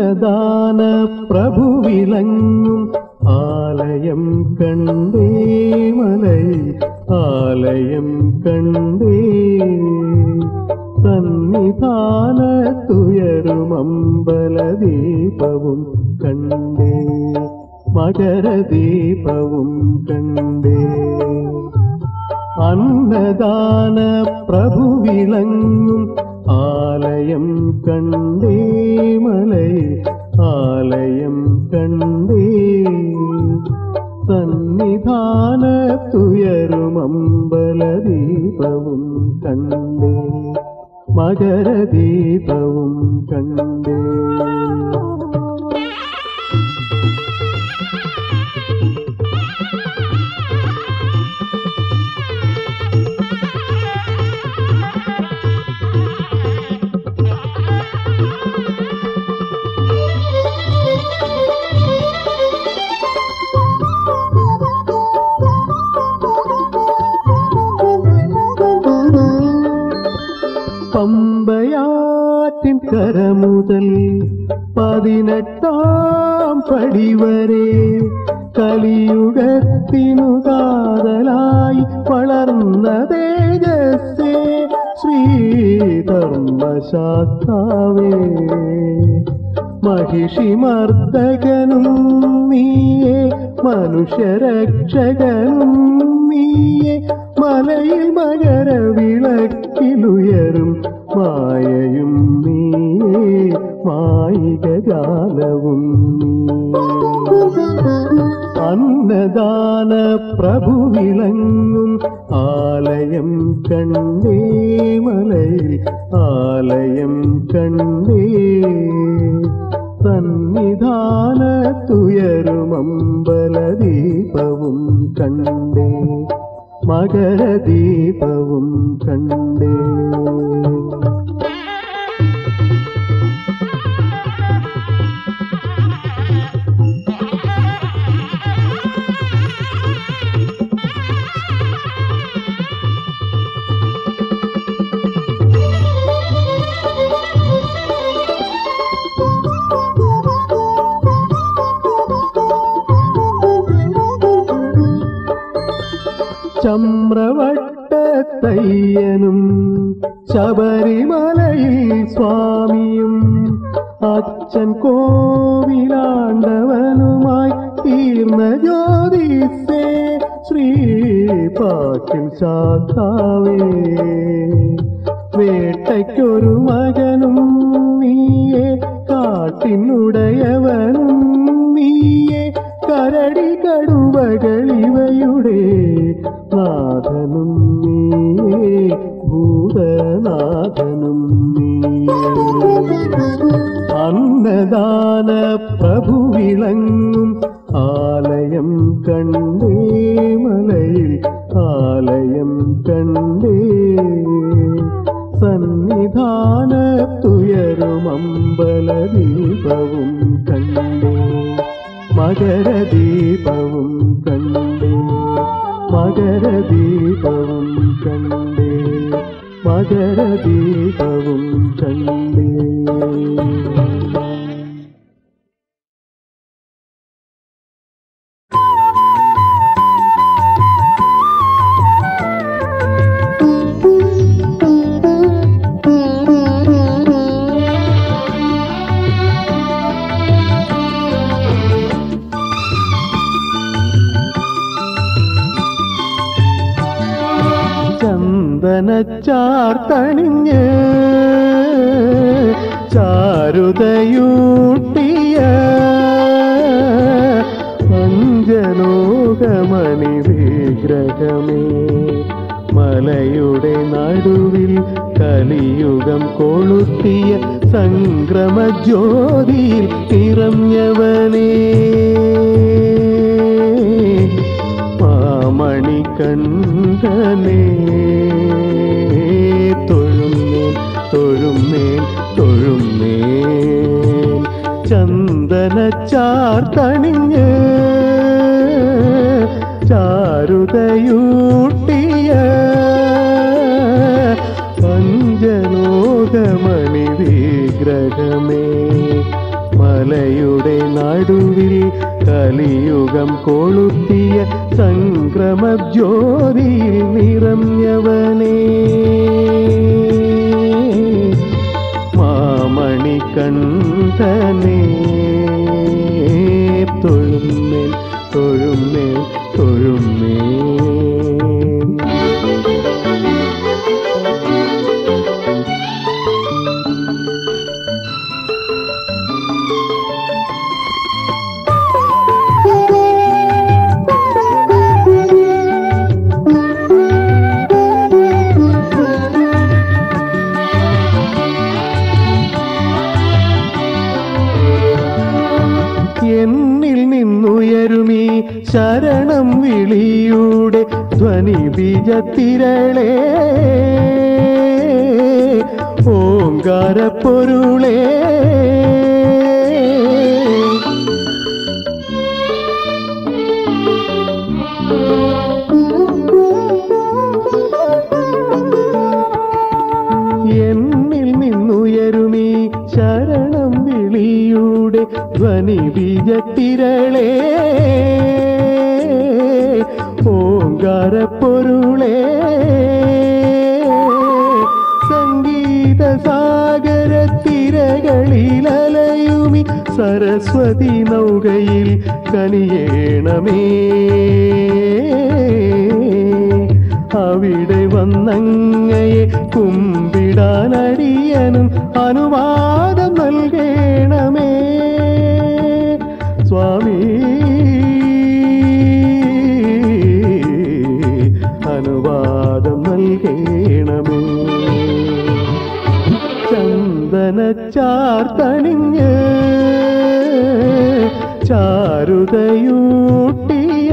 അന്നദാന പ്രഭു വിളങ്ങും ആലയം കണ്ടേ മലയിൽ ആലയം കണ്ടേ സന്നിധാനത്തുയരുമമ്പലദീപവും കണ്ടേ മകരദീപവും കണ്ടേ അന്നദാന പ്രഭു വിളങ്ങും ആലയം കണ്ടേ മലയിൽ ആലയം കണ്ടേ സന്നിധാനത്തുയരുമമ്പലദീപവും കണ്ടേ മകരദീപവും കണ്ടേ പമ്പയാറ്റിൻ കരമുതൽ പതിനെട്ടാം പടി വരെ കലിയുഗത്തിനു കാതലായി വളർന്ന തേജസ്സേ ശ്രീധർമ്മശാസ്താവേ മഹിഷിമർദ്ദകനും നീയേ മനുഷ്യരക്ഷകനും നീയേ മലയിൽ മകരവിളക്കിലുയരും മായയും നീയേ മായികജാലവും അന്നദാന പ്രഭു വിളങ്ങും ആലയം കണ്ടേ മലയിൽ ആലയം കണ്ടേ സന്നിധാനത്തുയരുമമ്പലദീപവും കണ്ടേ മകരദീപവും കണ്ടേ ചമ്രവട്ടത്തയ്യനും ശബരിമലയിൽ സ്വാമിയും അച്ഛൻ കോവിലാണ്ടവനുമായി തീർന്ന ജ്യോതിസേ ശ്രീപാക്കിൽ ശാസ്താവേ വേട്ടയ്ക്കൊരു മകനും നീയെ കാട്ടിനുടയവനും നീയെ കരടി കടുവകളിവയുടെ നാഥനും നീയേ ഭൂതനാഥനും നീയേ അന്നദാന പ്രഭു വിളങ്ങും ആലയം കണ്ടേ മലയിൽ ആലയം കണ്ടേ സന്നിധാനത്തുയരുമമ്പലദീപവും കണ്ടേ മകരദീപവും കണ്ടേ മകരദീപവും കണ്ടേ മകരദീപവും കണ്ടേ ചന്ദനച്ചാർത്തണിഞ്ഞ് ചാരുതയൂട്ടിയ പഞ്ചലോകമണി വിഗ്രഹമേ മലയുടെ നടുവിൽ കലിയുഗം കൊളുത്തിയ സംക്രമജ്യോതിയിൽ നിറഞ്ഞവനേ മാമണികണ്ഠനേ തൊഴുന്നേൻ തൊഴുന്നേൻ തൊഴുന്നേൻ ചന്ദനച്ചാർത്തണിഞ്ഞ് ചാരുതയൂട്ടിയ പഞ്ചലോകമണി വിഗ്രഹമേ മല മലയുടെ നടുവിൽ കലിയുഗം കൊളുത്തിയ സംക്രമ ജ്യോതിയിൽ നിറഞ്ഞവനേ മാമണി കണ്ഠനേ തൊഴുമേൽ തൊഴുമേൽ തൊഴുമേൽ എന്നിൽ നിന്നുയരുമീ ശരണം വിളിയുടെ ധ്വനി ബീജത്തിരളേ ഓങ്കാരപ്പൊരുളേ എന്നിൽ നിന്നുയരുമീ ശരണം വിളിയുടെ ധ്വനി ബീജത്തിരളേ ഓങ്കാരപ്പൊരുളേ സംഗീത സാഗര തിരകളിലലയുമി സരസ്വതി നൗകയിൽ കനിയേണമേ അവിടെ വന്നങ്ങയെ കുമ്പിടാനടിയനും അനുവാദം നൽകേണമേ സ്വാമി അനുവാദം നൽകേണമേ ചന്ദന ചാർത്തണിഞ്ഞ് ചാരുതയൂട്ടിയ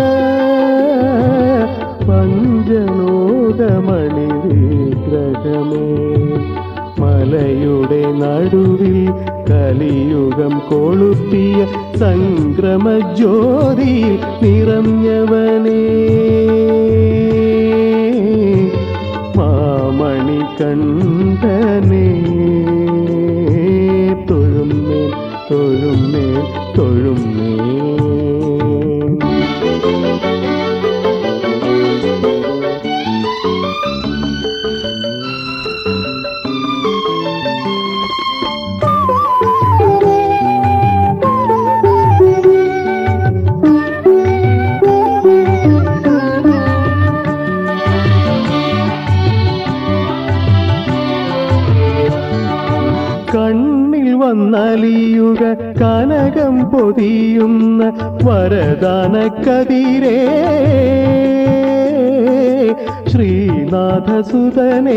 പഞ്ചലോകമണി വിഗ്രഹമേ മലയുടെ നടുവിൽ കലിയുഗം കൊളുത്തിയ സംക്രമ ജ്യോതി നിറഞ്ഞവനേ മാമണി കണ്ഠനേ തൊഴുമേൽ തൊഴുമേൽ തൊഴുമേൽ കണ്ണിൽ വന്നലിയുക കനകം പൊതിയുന്ന വരദാന കതിരേ ശ്രീനാഥസുതനേ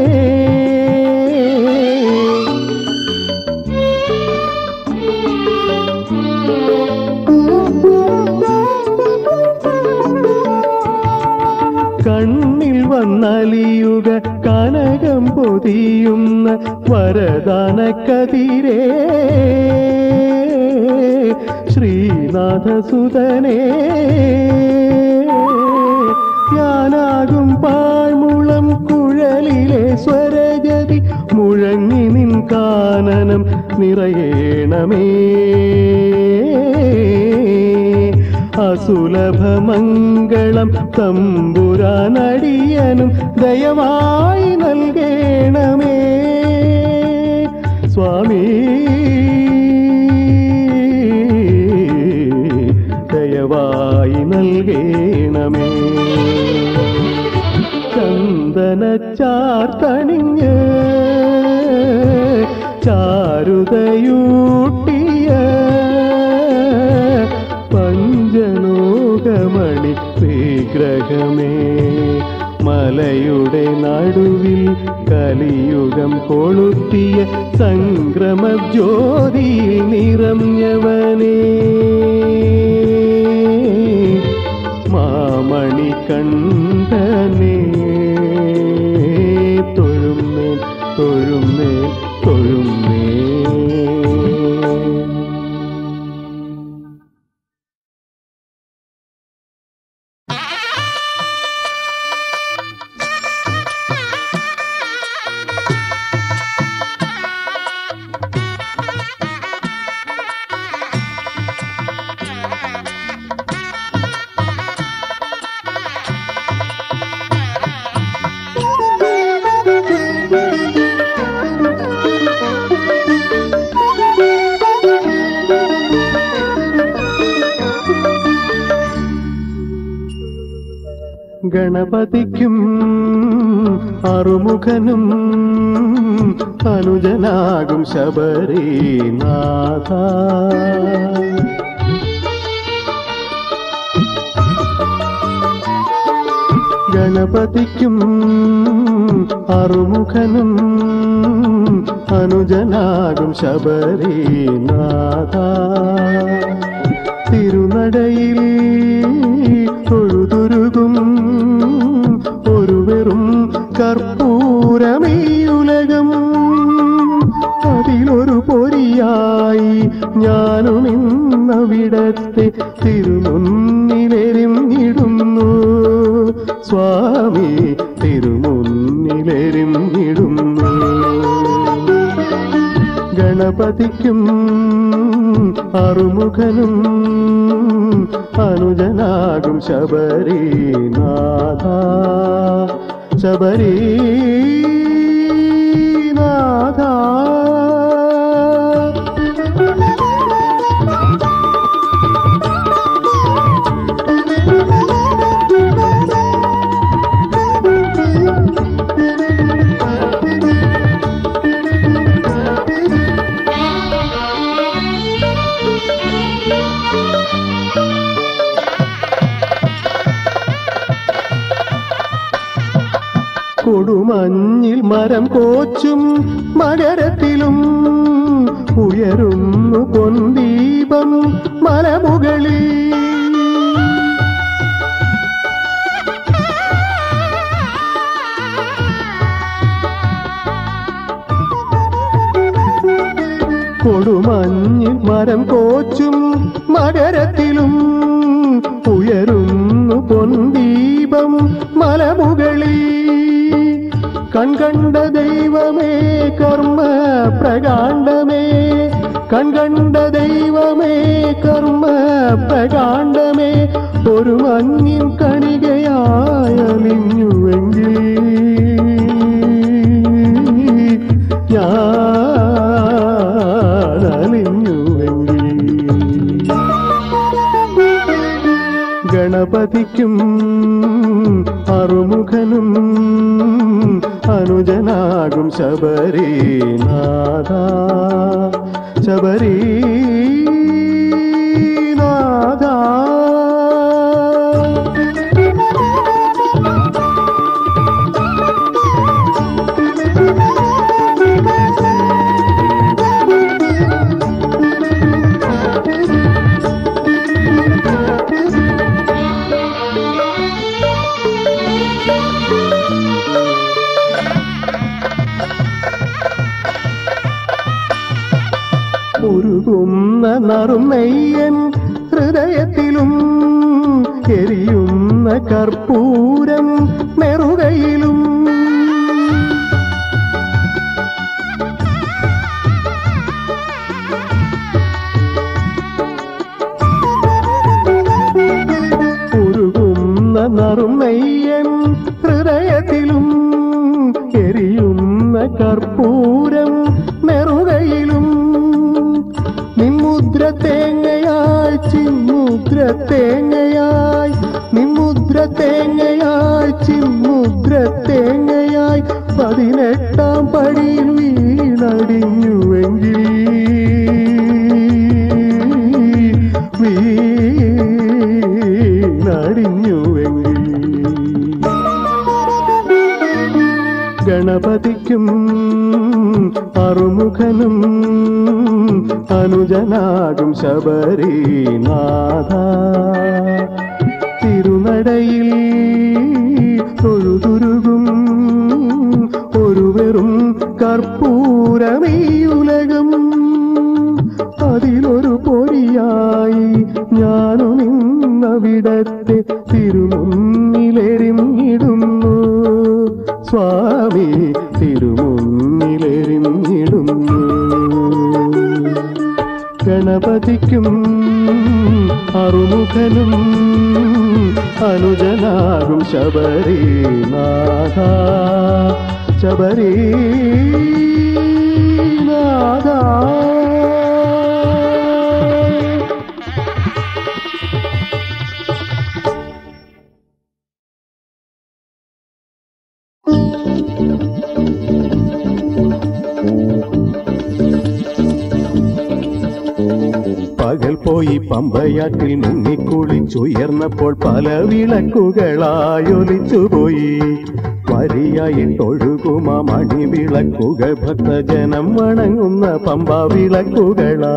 കണ്ണിൽ വന്നലിയുക കനകം പൊതിയുന്ന വരദാന കതിരേ ശ്രീനാഥസുതനേ ഞാനാകും പാഴ്മുളം കുഴലിലെ സ്വരജതി മുഴങ്ങി നിൻ കാനനം നിറയേണമേ അസുലഭമംഗളം തമ്പുരാനടിയനും ദയമായി നൽകേണമേ സ്വാമി ദയവായി നൽകേണമേ ചന്ദന ചാർത്തണിഞ്ഞ് ചാരുതയൂട്ടിയ പഞ്ചലോകമണി വിഗ്രഹമേ മലയുടെ നടുവിൽ കലിയുഗം കൊളുത്തിയ സംക്രമ ജ്യോതിയിൽ നിറഞ്ഞവനേ മാമണി കണ്ഠനേ തൊഴുമേൽ തൊഴുമേൽ തൊഴുമേൽ Thank ഗണപതിക്കും അറുമുഖനും അനുജനാകും ശബരീനാഥ ഗണപതിക്കും അറുമുഖനും അനുജനാകും ശബരീനാഥ തിരുനടയിൽ തൊഴുതുരുകും ഒരു വെറും കർപ്പൂരമീയുലകം അതിലൊരു പൊരിയായി ഞാനും ഇന്നവിടത്തെ തിരുമുന്നിലെരിഞ്ഞിടുന്നു സ്വാമി തിരുമുന്നിലെരിഞ്ഞിടുന്നു ഗണപതിക്കും അറുമുഖനും അനുജനാകും ശബരീനാഥ ശബരീനാഥ കൊടുമഞ്ഞിൽ മരം കോച്ചും മകരത്തിലും ഉയരുന്നു പൊന്തീപം മലമുകളിൽ കൊടുമഞ്ഞിൽ മരം കോച്ചും മകരത്തിലും ഉയരുന്നു പൊന്തീപം മലമുകളിൽ കൺകണ്ട ദൈവമേ കർമ്മ പ്രകാണ്ഡമേ കൺകണ്ട ദൈവമേ കർമ്മ പ്രകാണ്ഡമേ ഒരു മഞ്ഞിൻ കണികയായലിഞ്ഞുവെങ്കിൽ ഞാനലിഞ്ഞുവെങ്കിൽ ഗണപതിക്കും അറുമുഖനും അനുജനാകും ശബരീനാഥ ശബരീനാഥ ഉരുകുന്ന നറുമെയ്യൻ ഹൃദയത്തിലും എരിയുന്ന കർപ്പൂരം നെറുകയിലും ഉരുകുന്ന നറുമെയ്യൻ ഹൃദയത്തിലും എരിയുന്ന കർപ്പൂരം നെറുകയിലും നിമ്മുദ്ര തേങ്ങയായി ചിമ്മുദ്ര തേങ്ങയായി നിമ്മുദ്ര തേങ്ങയായി ചിമ്മുദ്ര തേങ്ങയായി പതിനെട്ടാം പടിയിൽ വീണടിഞ്ഞുവെങ്കിൽ വീണടിഞ്ഞുവെങ്കിൽ ഗണപതിക്കും അറുമുഖനും അനുജനാകും ശബരീനാഥ തിരുനടയിൽ തൊഴുതുരുകും ഒരു വെറും കർപ്പൂരമീയുലകം അതിലൊരു പൊരിയായി ഞാനും ഇന്നവിടത്തെ തിരുമുന്നിലെരിഞ്ഞിടുന്നു സ്വാമി തിരുമുന്നിലെരിഞ്ഞിടുന്നു ഗണപതിക്കും അറുമുഖനും അനുജനാകും ശബരീനാഥ ശബരീനാഥ പകൽ പോയി പമ്പയാറ്റിൽ മുങ്ങിക്കുളിച്ചുയർന്നപ്പോൾ പല വിളക്കുകളായൊലിച്ചുപോയി വരിയായിട്ടൊഴുകുമ മണിവിളക്കുകൾ ഭക്തജനം വണങ്ങുന്ന പമ്പ വിളക്കുകളാ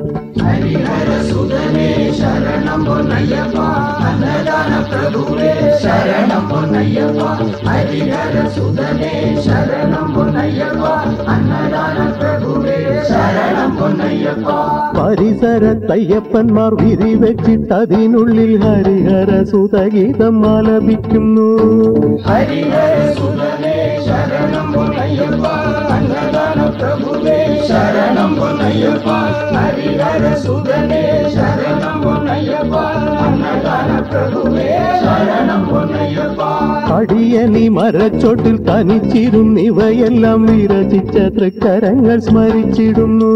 പരിസരത്തയ്യപ്പന്മാർ വിരിവെച്ചിട്ടതിനുള്ളിൽ ഹരിഹര സുതഗീതം ആലപിക്കുന്നു അടിയനി മരച്ചോട്ടിൽ തനിച്ചിരുന്നിവയെല്ലാം വിരചിച്ച തൃക്കരങ്ങൾ സ്മരിച്ചിടുന്നു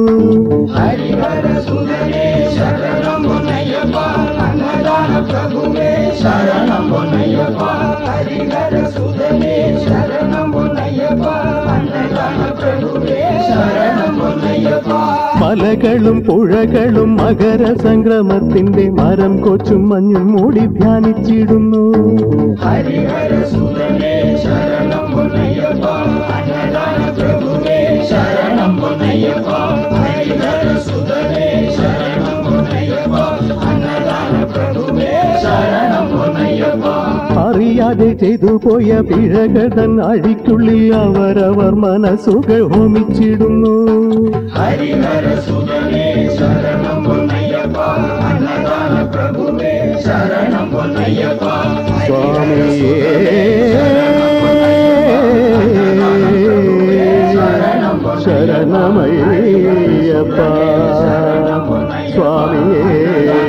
മലകളും പുഴകളും മകര സംക്രമത്തിന്റെ മരം കൊച്ചും മഞ്ഞും മൂടി ധ്യാനിച്ചിടുന്നു അറിയാതെ ചെയ്തു പോയ പിഴകൾ തൻ അഴിക്കുള്ളിൽ അവരവർ മനസ്സുകൾ ഹോമിച്ചിടുന്നു സ്വാമിയേ ശരണമയ്യപ്പ സ്വാമിയേ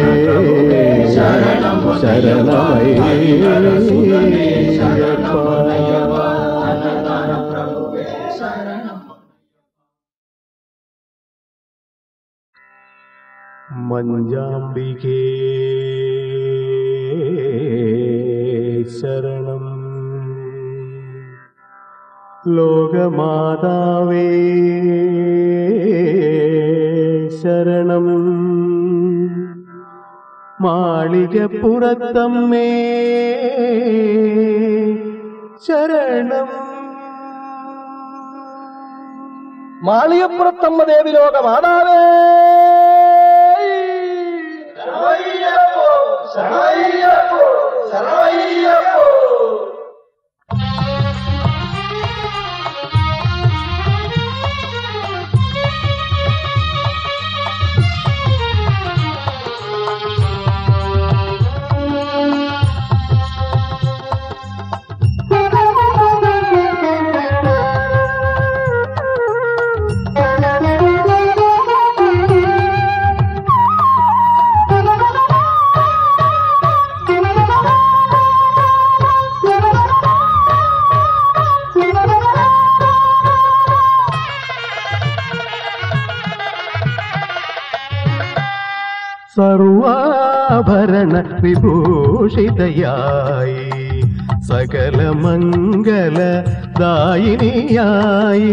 ശരണമയ്യപ്പ മഞ്ചാംബികേ ശരണം ലോകമാതാവേ ശരണം മാളികപ്പുറത്തമ്മേ ശരണം മാളിയപ്പുറത്തമ്മ ദേവി ലോക മാതാവേ സർവാഭരണ വിഭൂഷിതയായി സകല മംഗല ദായിനിയായി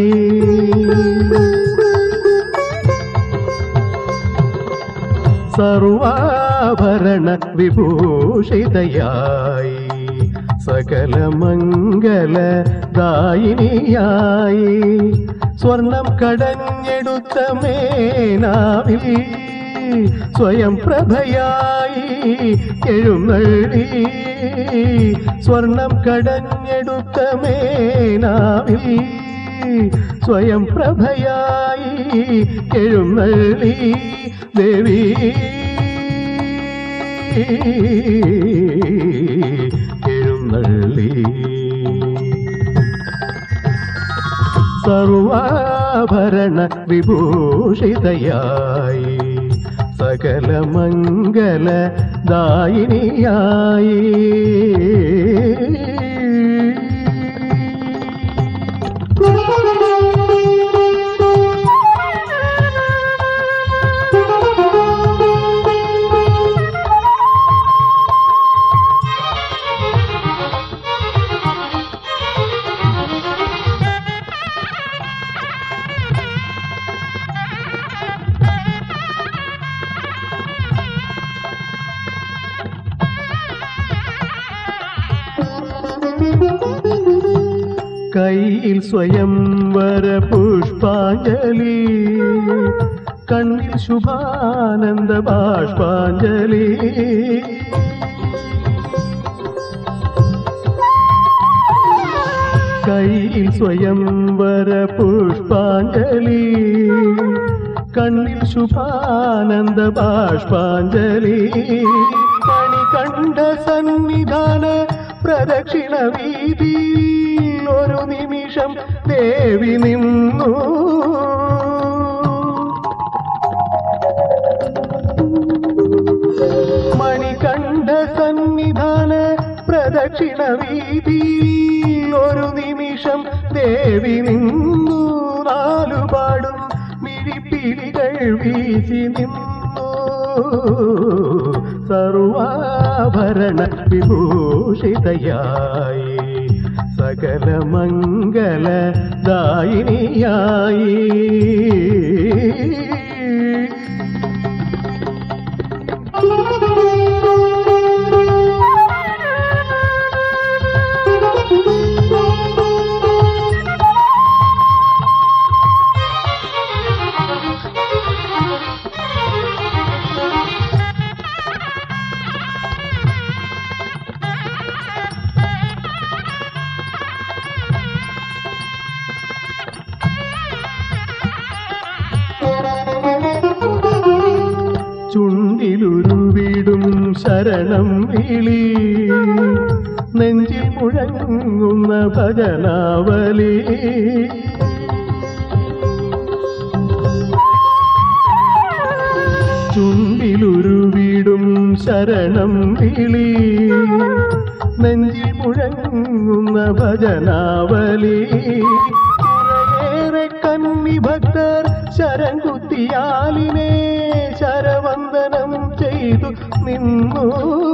സർവാഭരണ വിഭൂഷിതയായി സകല മംഗല ദായിനിയായി സ്വർണം കടഞ്ഞെടുത്ത മേനാവിൽ സ്വയം പ്രഭയായി എഴുന്നള്ളി സ്വർണം കടഞ്ഞെടുത്ത മേനാവിൽ സ്വയം പ്രഭയായി എഴുന്നള്ളി ദേവി എഴുന്നള്ളി സർവാഭരണ വിഭൂഷിതയായി സകല മംഗല ദായിനിയായി കയ്യിൽ സ്വയംവര പുഷ്പാഞ്ജലി കണ്ണിൽ ശുഭാനന്ദ ബാഷ്പാഞ്ജലി കയ്യിൽ സ്വയംവര പുഷ്പാഞ്ജലി കണ്ണിൽ ശുഭാനന്ദ ബാഷ്പാഞ്ജലി കണി കണ്ട സന്നിധാന പ്രദക്ഷിണ വീതി ഒരു നിമിഷം ദേവി നിന്നു മണികണ്ഠ സന്നിധാന പ്രദക്ഷിണ വീതി ഒരു നിമിഷം ദേവി നിന്നു നാലുപാടും മിഴിപ്പിലികൾ വീശി നിന്നു സർവാഭരണ വിഭൂഷിതയായി സകല മംഗല ദായിനിയായി ചുണ്ടിലുരുവിടും ശരണം വിളി നെഞ്ചിൽ മുഴങ്ങുന്ന ഭജനാവലി ചുണ്ടിലുരുവിടും ശരണം വിളി നെഞ്ചിൽ മുഴങ്ങുന്ന ഭജനാവലി കുറേയേറെ കന്നി ഭക്തർ ശരം കുത്തിയാലിനെ ശരവന്ദനം ചെയ്തു നിന്നു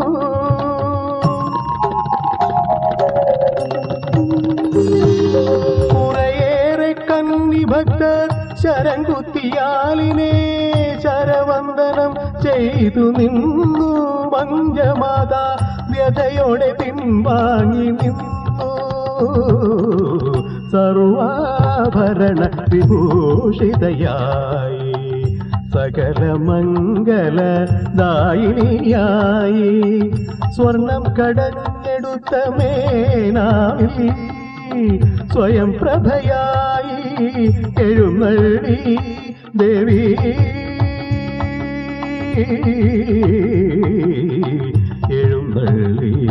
കുറേയേറെ കന്നി ഭക്തർ ശരം കുത്തിയാലിനെ ശരവന്ദനം ചെയ്തു നിന്നു മഞ്ചമാത വ്യതയോടെ പിൻവാങ്ങി നിന്നു സർവാഭരണ വിഭൂഷിതയായി സകല മംഗല ദായിനിയായി സ്വർണം കടഞ്ഞെടുത്ത മേനാവിൽ സ്വയം പ്രഭയായി എഴുന്നള്ളി ദേവി എഴുന്നള്ളി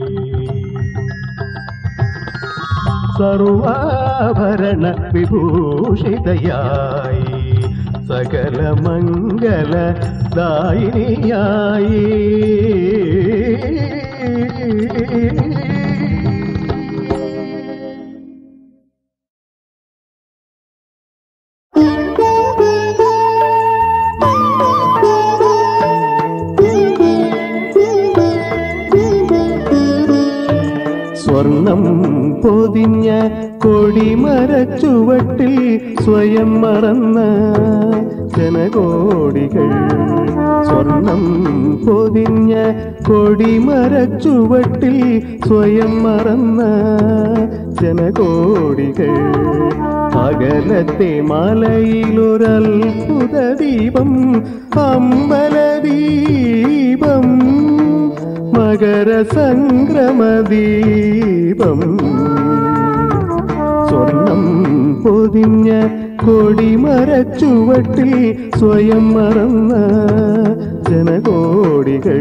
സർവാഭരണ വിഭൂഷിതയായി സകല മംഗല ദായിനിയായി സ്വർണം പൊതിഞ്ഞ കൊടിമരച്ചുവട്ടിൽ സ്വയം മറന്ന ജനകോടികൾ സ്വർണം പൊതിഞ്ഞ കൊടിമരച്ചുവട്ടിൽ സ്വയം മറന്ന ജനകോടികൾ അകലത്തെ മലയിലൊരത്ഭുത ദീപം അമ്പലദീപം മകര സംക്രമദീപം സ്വർണം പൊതിഞ്ഞ കൊടിമരച്ചുവട്ടിൽ സ്വയം മറന്ന ജനകോടികൾ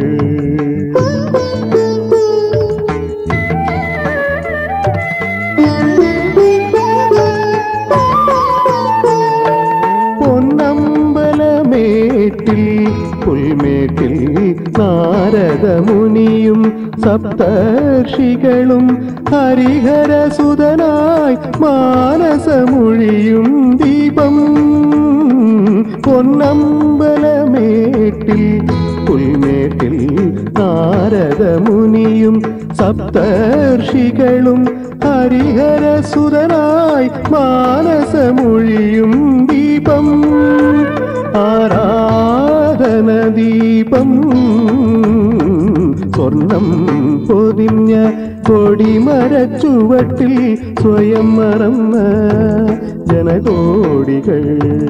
പൊന്നമ്പലമേട്ടിൽ പുൽമേട്ടിൽ നാരദമുനിയും സപ്തർഷികളും ഹരിഹരസുതനായി മാനസമൊഴിയും ദീപം പൊന്നമ്പലമേട്ടിൽ പുൽമേട്ടിൽ നാരദമുനിയും സപ്തർഷികളും ഹരിഹരസുതനായി മാനസമൊഴിയും ദീപം ആരാധന ദീപം സ്വർണം പൊതിഞ്ഞ കൊടിമരച്ചുവട്ടിൽ സ്വയം മറന്ന ജനകോടികൾ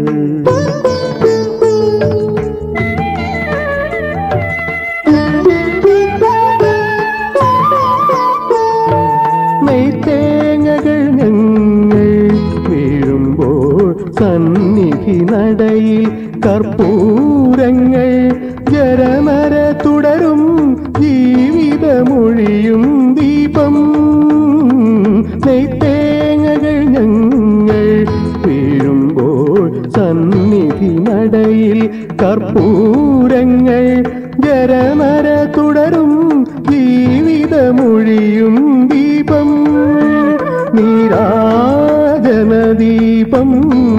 നെയ്ത്തേങ്ങകൾ ഞങ്ങൾ വീഴുമ്പോൾ സന്നിധി നടയിൽ കർപ്പൂരങ്ങൾ ജരമര തുടരും ജീവിതമൊഴിയും ദീപം നെയ്ത്തേങ്ങകൾ ഞങ്ങൾ വീഴുമ്പോൾ സന്നിധി നടയിൽ കർപ്പൂരങ്ങൾ ജരമര തുടരും ജീവിതമൊഴിയും ദീപം നീരാജനദീപം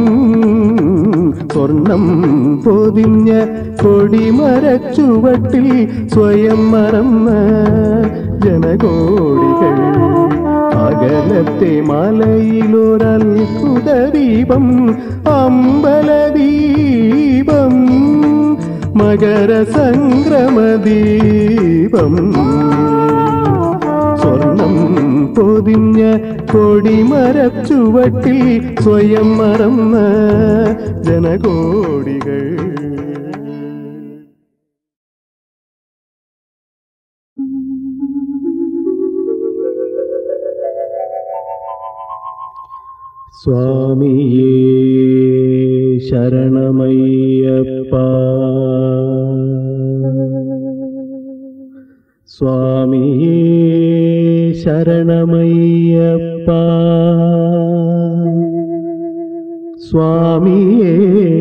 സ്വർണം പൊതിഞ്ഞ കൊടിമരച്ചുവട്ടിൽ സ്വയം മറന്ന ജനകോടികൾ അകലത്തെ മലയിലൊരത്ഭുത ദീപം അമ്പലദീപം മകര സംക്രമദീപം സ്വർണം പൊതിഞ്ഞ കൊടിമരച്ചുവട്ടിൽ സ്വയം മറന്ന ജനകോടികൾ സ്വാമിയേ ശരണമയ്യപ്പ സ്വാമിയേ ശരണമയ്യപ്പ സ്വാമിയേ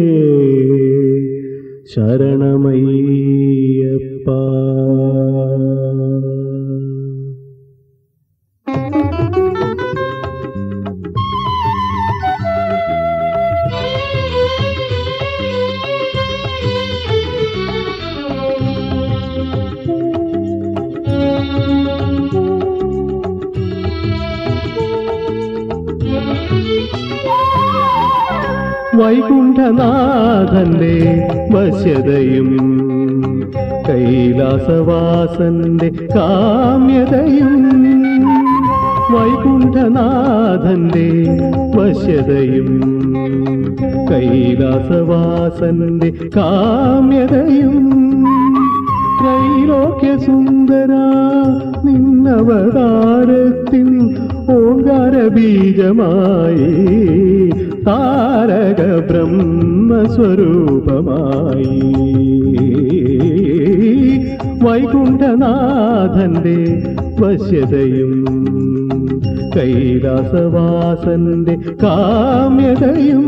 ശരണമയ്യപ്പ വൈകുണ്ഠനാഥന്റെ വശ്യതയും കൈലാസവാസന്റെ കാമ്യതയും വൈകുണ്ഠനാഥന്റെ വശ്യതയും കൈലാസവാസന്റെ കാമ്യതയും ത്രൈലോക്യ സുന്ദര നിന്നവതാരത്തിൻ ഓങ്കാര ബീജമായി താരക ബ്രഹ്മസ്വരൂപമായി വൈകുണ്ഠനാഥന്റെ വശ്യതയും കൈലാസവാസന്റെ കാമ്യതയും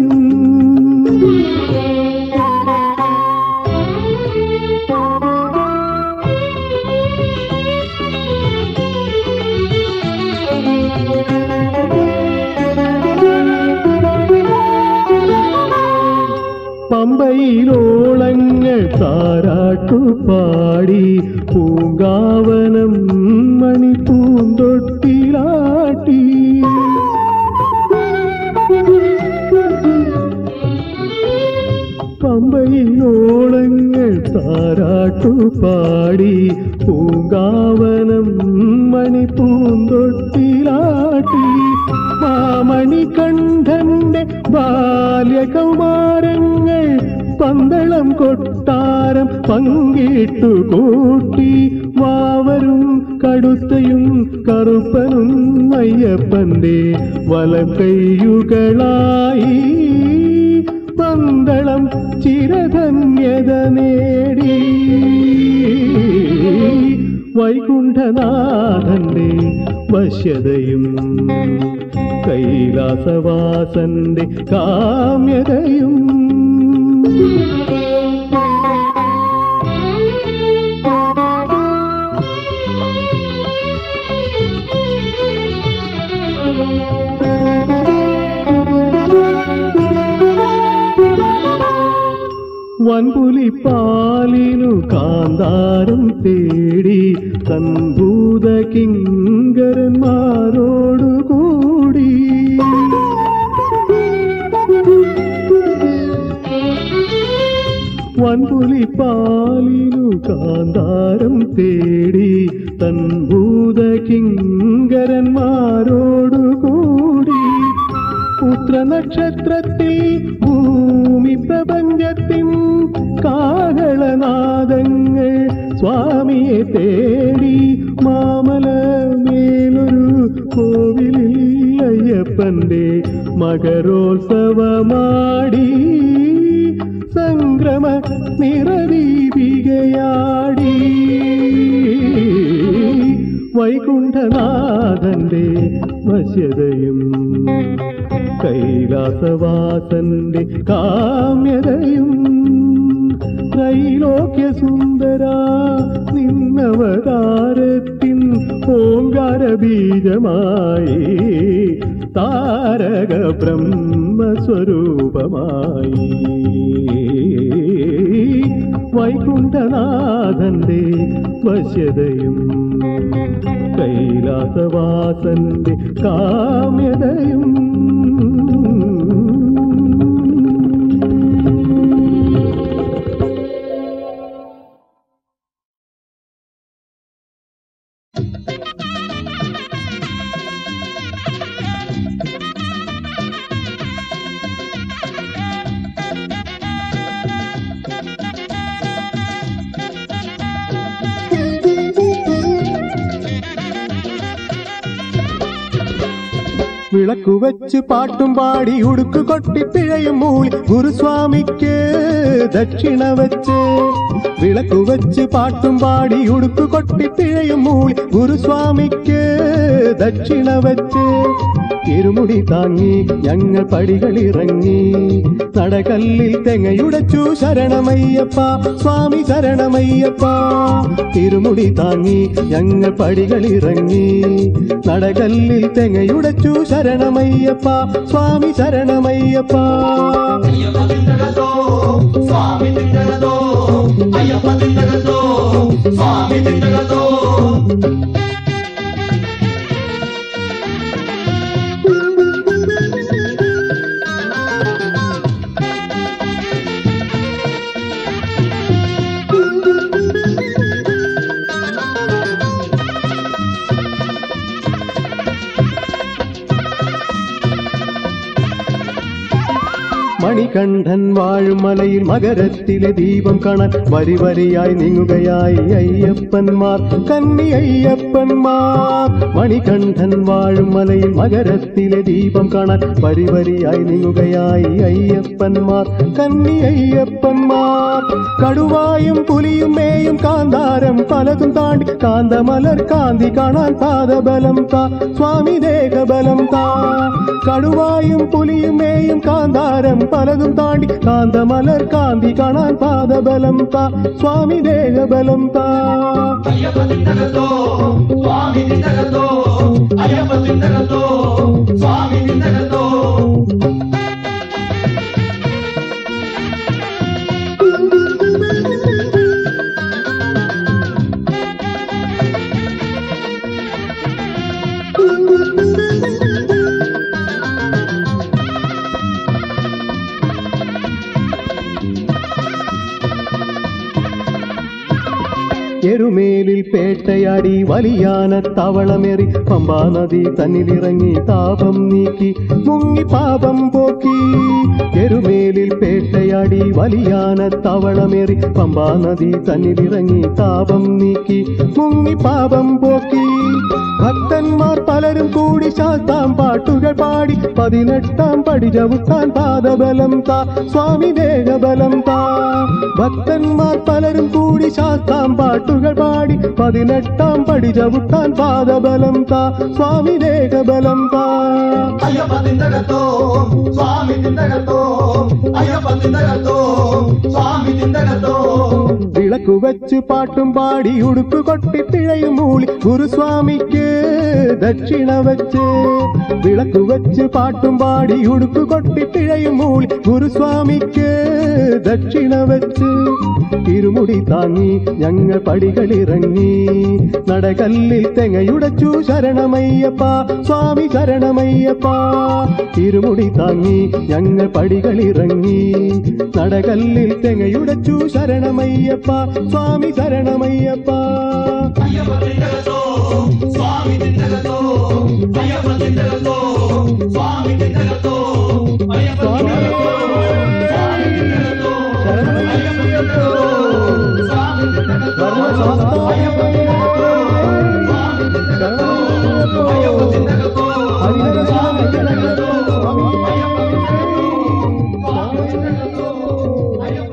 പമ്പയിലോളങ്ങൾ താരാട്ടുപാടി പൂങ്കാവനം മണിപ്പൂന്തൊട്ടിലാട്ടി പമ്പയിലോളങ്ങൾ താരാട്ടുപാടി പൂങ്കാവനം മണിപ്പൂന്തൊട്ടിലാട്ടി മാമണികണ്ഠന്റെ ബാല്യകൗമാരങ്ങൾ പന്തളം കൊട്ടാരം പങ്കിട്ടു കൂട്ടി വാവരും കടുത്തയും കറുപ്പനും അയ്യപ്പന്റെ വലം കൈയുകളായി പന്തളം ചിരധന്യത നേടി വൈകുണ്ഠനാഥന്റെ വശ്യതയും കൈലാസവാസന്റെ കാമ്യതയും വൻപുലിപ്പാലിനു കാന്താരം തേടി തൻഭൂത കിങ്കരന്മാരോടുകൂടി വൻപുലിപ്പാലിനു കാന്താരം തേടി തൻ ഭൂത കിങ്കരന്മാരോടു കൂടി പുത്രനക്ഷത്രത്തിൽ ഭൂമി പ്രപഞ്ചത്തിൻ കാഹളനാദങ്ങൾ സ്വാമിയെ തേടി മാമല മേലൊരു കോവിലിൽ അയ്യപ്പന്റെ മകരോത്സവമാടി സംക്രമ നിറദീപികയാടി വൈകുണ്ഠനാഥന്റെ വശ്യതയും കൈലാസവാസന്റെ കാമ്യതയും ത്രൈലോക്യ സുന്ദര നിന്നവതാരത്തിൻ ഓങ്കാര ബീജമായി താരക ബ്രഹ്മസ്വരൂപമായി വൈകുണ്ഠനാഥന്റെ വശ്യതയും കൈലാസവാസന്റെ കാമ്യതയും വിളക്കു വെച്ച് പാട്ടും പാടി ഉടുക്കു കൊട്ടി പിഴയും മൂളി ഗുരുസ്വാമിക്ക് ദക്ഷിണ വെച്ച് വിളക്കു വെച്ച് പാട്ടും പാടി ഉടുക്കു കൊട്ടി പിഴയും മൂളി ഗുരുസ്വാമിക്ക് ദക്ഷിണ വെച്ച് ഇരുമുടി താങ്ങി ഞങ്ങൾ പടികളിറങ്ങി നടകല്ലിൽ തെങ്ങയുടച്ചു ശരണമയ്യപ്പ സ്വാമി ശരണമയ്യപ്പ തിരുമുടി താങ്ങി ഞങ്ങൾ പടികളിറങ്ങി നടകല്ലിൽ തെങ്ങയുടച്ചു ശരണമയ്യപ്പ സ്വാമി ശരണമയ്യപ്പ అయ్యప్ప తిండగతో స్వామి తిండగతో అయ్యప్ప తిండగతో స్వామి తిండగతో മണികണ്ഠൻ വാഴും മലയിൽ മകരത്തിലെ ദീപം കാണാൻ വരി വരിയായി നീങ്ങുകയായി അയ്യപ്പന്മാർ കന്നി അയ്യപ്പന്മാർ മണികണ്ഠൻ വാഴും മലയിൽ മകരത്തിലെ ദീപം കാണാൻ വരി വരിയായി നീങ്ങുകയായി അയ്യപ്പന്മാർ കന്നി അയ്യപ്പന്മാർ കടുവായും പുലിയും മേയും കാന്താരം പലതും താണ്ടി കാന്തമലർ കാന്തി കാണാൻ പാദബലം താ സ്വാമി ദേഹബലം താ കടുവായും പുലിയും മേയും കാന്താരം പലതും താണ്ടി കാന്തമലർ കാന്തി കാണാൻ പാദബലം താ സ്വാമി ദേഹബലം താ అయ్యప్ప తిండగతో స్వామి తిండగతో అయ్యప్ప తిండగతో స్వామి తిండగతో എരുമേലിൽ പേട്ടയാടി വലിയാന തവളമേറി പമ്പാ നദി തന്നിലിറങ്ങി താപം നീക്കി മുങ്ങി പാപം പോക്കി എരുമേലിൽ പേട്ടയാടി വലിയാന തവളമേറി പമ്പാ നദി തന്നിലിറങ്ങി താപം നീക്കി മുങ്ങി പാപം പോക്കി ഭക്തന്മാർ പലരും കൂടി ശാസ്താം പാട്ടുകൾ പാടി പതിനെട്ടാം പടി ചവിട്ടാൻ പാദബലം താ സ്വാമി ദേഹബലം താ ഭക്തന്മാർ പലരും കൂടി ശാസ്താം പാട്ടുകൾ പാടി പതിനെട്ടാം പടി ചവിട്ടാൻ പാദബലം താ സ്വാമി ദേഹബലം താ అయ్యప్ప తిండగతో స్వామి తిండగతో అయ్యప్ప తిండగతో స్వామి తిండగతో വിളക്കു വെച്ച് പാട്ടും പാടി ഉടുക്കു കൊട്ടി പിഴയും മൂളി ഗുരുസ്വാമിക്ക് ദക്ഷിണ വെച്ച് വിളക്കു വെച്ച് പാട്ടും പാടി ഉടുക്കു കൊട്ടി പിഴയും മൂളി ഗുരുസ്വാമിക്ക് ദക്ഷിണ വെച്ച് ഇരുമുടി താങ്ങി ഞങ്ങൾ പടികളിറങ്ങി നടകല്ലിൽ തെങ്ങയുടച്ചു ശരണമയ്യപ്പ സ്വാമി ശരണമയ്യപ്പ ഇരുമുടി താങ്ങി ഞങ്ങൾ പടികളിറങ്ങി നടകല്ലിൽ തെങ്ങയുടച്ചു ശരണമയ്യപ്പ സ്വാമി ശരണമയ്യപ്പ അയ്യപ്പ തിണ്ടകത്തോ സ്വാമി തിണ്ടകത്തോ അയ്യപ്പ തിണ്ടകത്തോ സ്വാമി തിണ്ടകത്തോ അയ്യപ്പ സ്വാമി സ്വാമി തിണ്ടകത്തോ ശരണമയ്യപ്പ സ്വാമി തിണ്ടകത്തോ ധർമ്മശാസ്ത്ര അയ്യപ്പ തിണ്ടകത്തോ സ്വാമി തിണ്ടകത്തോ അയ്യപ്പ തിണ്ടകത്തോ ഹരിഹര സ്വാമി ശരണമയ്യപ്പ സ്വാമി അയ്യപ്പ തിണ്ടകത്തോ സ്വാമി തിണ്ടകത്തോ അയ്യപ്പ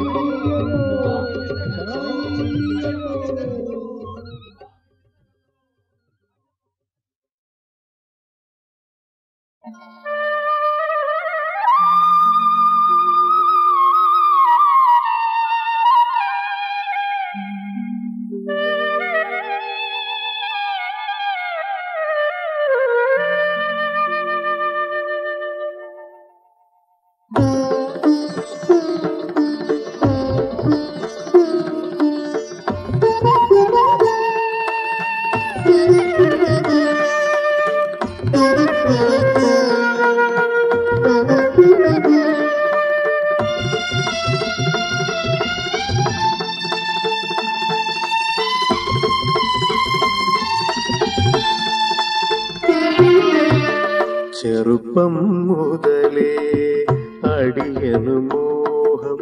ചെറുപ്പം മുതലേ അടിയനു മോഹം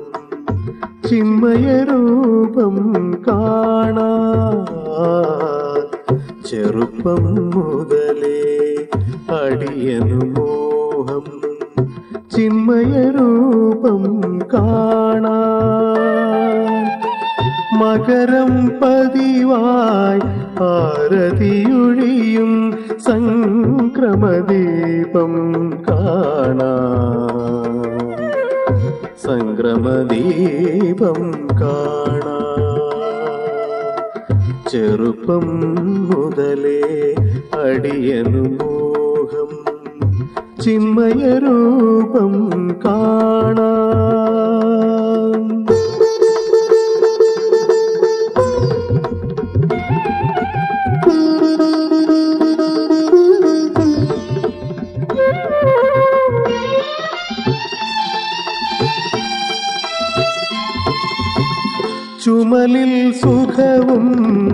ചിന്മയരൂപം കാണാ ചെറുപ്പം മുതലേ അടിയനു മോഹം ചിന്മയരൂപം കാണാ മകരം പതിവായി ആരതിയൊഴിയും സംക്രമദീപം കാണാം സംക്രമദീപം കാണാം ചെറുപ്പം മുതലേ അടിയനു മോഹം ചിന്മയരൂപം കാണാം ചുമലിൽ സുഖവും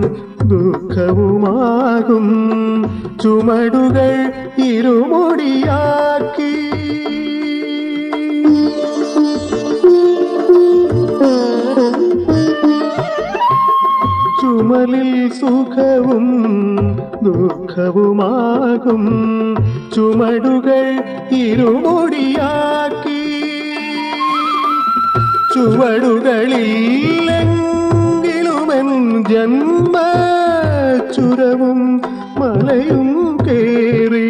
ദുഃഖവുമാകും ചുമടുകൾ ഇരുമുടിയാക്കി ചുമലിൽ സുഖവും ദുഃഖവുമാകും ചുമടുകൾ ഇരുമുടിയാക്കി ചുവടുകളില്ലെങ്കിലുമെൻ ജന്മ ചുരവും മലയും കേറി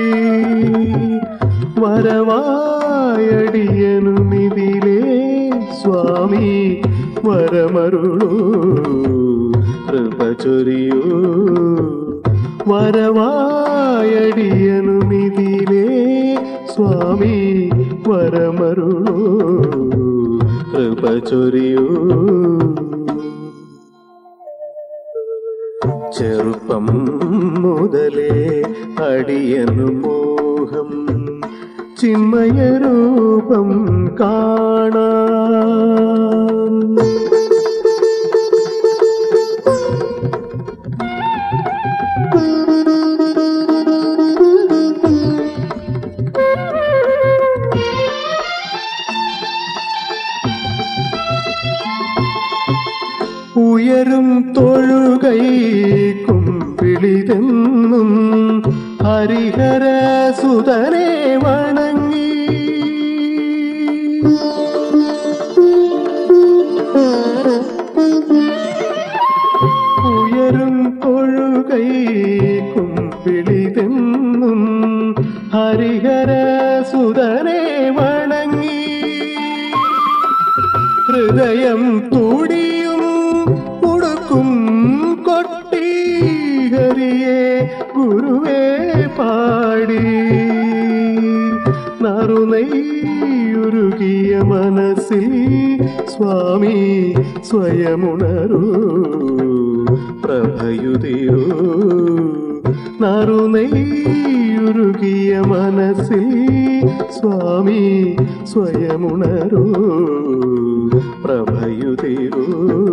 വരവായടിയനുമിതിലേ സ്വാമി വരമരുളൂ കൃപ ചൊരിയൂ വരവായടിയനുമിതിലേ സ്വാമി വരമരുളൂ കൃപ ചൊരിയൂ ചെറുപ്പം മുതലേ അടിയനു മോഹം ചിന്മയരൂപം കാണാം ഉയരും തൊഴുകൈ കുമ്പിളിതെന്നും ഹരിഹര സുതനെ വണങ്ങി ഉയരും തൊഴുകൈ കുമ്പിളിതെന്നും ഹരിഹര സുതനെ വണങ്ങി ഹൃദയം തുടിയും ഉടുക്കും കൊട്ടി ഹരിയെ ഗുരുവേ പാടി നറുനൈയുരുകിയ മനസ്സിൽ സ്വാമി സ്വയമുണരൂ പ്രഭയുതിയോ നറുനെയ്യുരുകിയ മനസ്സിൽ സ്വാമി സ്വയമുണരൂ പ്രഭയുതിരൂ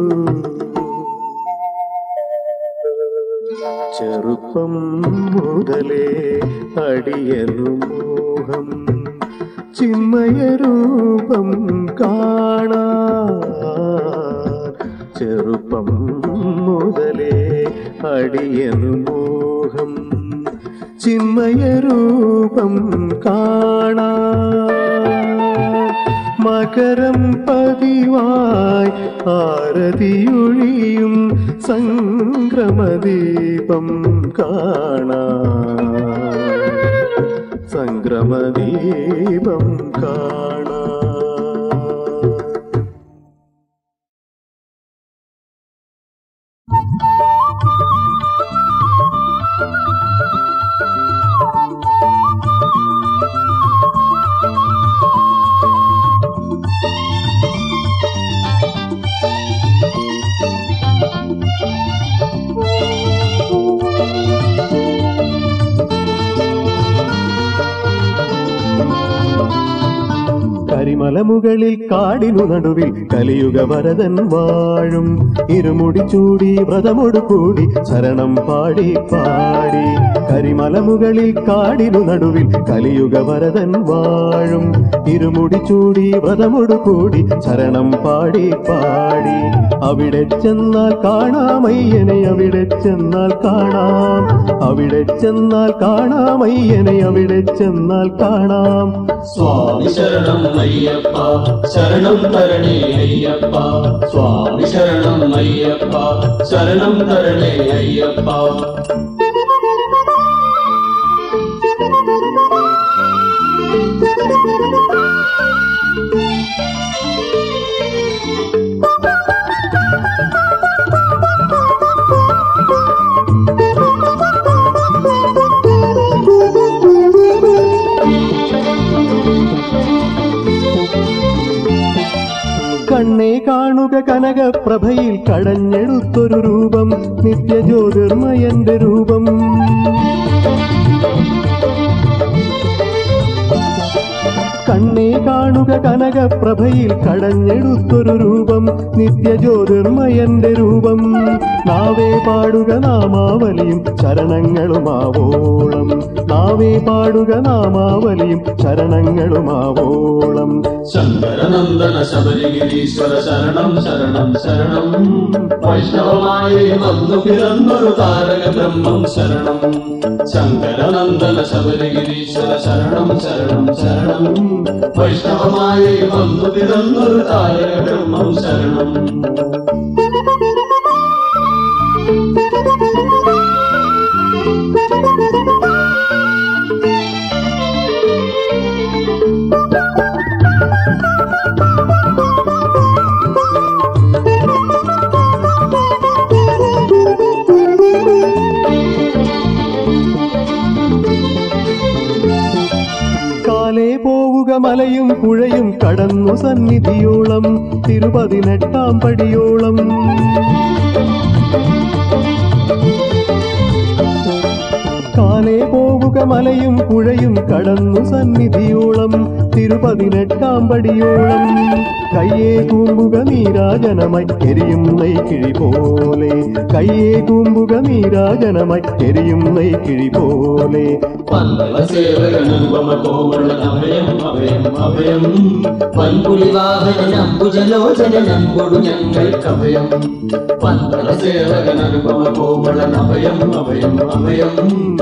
ചെറുപ്പം മുതലേ അടിയനു മോഹം ചിന്മയരൂപം കാണാ ചെറുപ്പം മുതലേ അടിയനു മോഹം ചിന്മയരൂപം കാണാ മകരം പതിവായി ആരതിയൊഴിയും സംക്രമദീപം കാണാ സംക്രമദീപം കാണാ കരിമലമുകളിൽ കാടിനു നടുവിൽ കലിയുഗ വരദൻ വാഴും ഇരുമുടി ചൂടി വ്രതമൊടു കൂടി ശരണം പാടി പാടി കരിമലമുകളിൽ കാടിനു നടുവിൽ കലിയുഗ വരദൻ വാഴും ഇരുമുടി ചൂടി വ്രതമൊടു കൂടി ശരണം പാടി പാടി അവിടെ ചെന്നാൽ കാണാമയ്യനെ അവിടെ ചെന്നാൽ കാണാം അവിടെ ചെന്നാൽ കാണാമയ്യനെ അവിടെ ചെന്നാൽ കാണാം സ്വാമി ശരണം അയ്യപ്പ ശരണം തരണേ അയ്യപ്പ സ്വാമി ശരണം അയ്യപ്പ ശരണം തരണേ അയ്യപ്പ കണ്ണേ കാണുക കനകപ്രഭയിൽ കടഞ്ഞെടുത്തൊരു രൂപം നിത്യജ്യോതിർമയന്റെ രൂപം കണ്ണേ കാണുക കനകപ്രഭയിൽ കടഞ്ഞെടുത്തൊരു രൂപം നിത്യജ്യോതിർമയന്റെ രൂപം നാവേ പാടുക നാമാവലിയും ശരണങ്ങളുമാവോളം നാവേ പാടുക നാമാവലിയും ശരണങ്ങളുമാവോളം ശങ്കരനന്ദന ശബരിഗിരീശ്വര ശരണം ശരണം ശരണം വൈഷ്ണവമായി വന്നു പിറന്നൊരു താരക ബ്രഹ്മം ശരണം ശങ്കരനന്ദന ശബരിഗിരീശ്വര ശരണം ശരണം ശരണം വൈഷ്ണവമായി വന്നു പിറന്നൊരു താരക ബ്രഹ്മം ശരണം കാലേ പോവുക മലയും പുഴയും കടന്നു സന്നിധിയോളം തിരുപതിനെട്ടാം പടിയോളം കാലേ പോവുക മലയും പുഴയും കടന്നു സന്നിധിയോളം തിരുപതിനെട്ടാം പടിയോളം കയ്യേ കൂമ്പുക നീരാജനമായി എരിയും നെയ്ക്കിഴി പോലെ കയ്യേ കൂമ്പുക നീരാജനമായി എരിയും നെയ്ക്കിഴി പോലെ പന്തള സേവകനുപമ കോവള അഭയം അഭയം അഭയം പൻപുലിവാഹനംബുജലോചനംകൊടു ഞങ്ങൾക്കഭയം പന്തള സേവകനുപമ കോവള അഭയം അഭയം അഭയം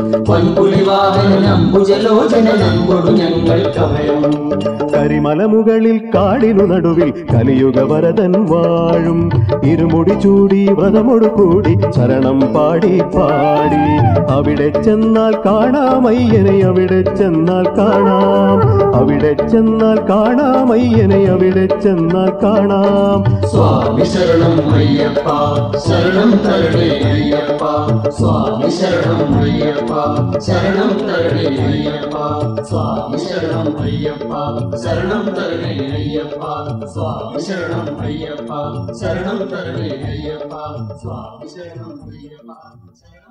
പൻപുലിവാഹനംബുജലോചനംകൊടു ഞങ്ങൾക്കഭയം കരിമലമുകളിൽ കാടിനു നടുവിൽ കലിയുഗ വരദൻ വാഴും ഇരുമുടി ചൂടി വ്രതമൊടു കൂടി ശരണം പാടി പാടി അവിടെ ചെന്നാൽ കാണാമയ്യനെ അവിടെ ചെന്നാൽ കാണാം അവിടെ ചെന്നാൽ കാണാമയ്യനെ അവിടെ ചെന്നാൽ കാണാം സ്വാമി ശരണം അയ്യപ്പ ശരണം തരണേ അയ്യപ്പ സ്വാമി ശരണം അയ്യപ്പ ശരണം തരണേ അയ്യപ്പ സ്വാമി ശരണം അയ്യപ്പ അയ്യപ്പ ശരണം തരണേ അയ്യപ്പ സ്വാമി ശരണം അയ്യപ്പ ശരണം തരണേ അയ്യപ്പ സ്വാമി ശരണം അയ്യപ്പ ശരണം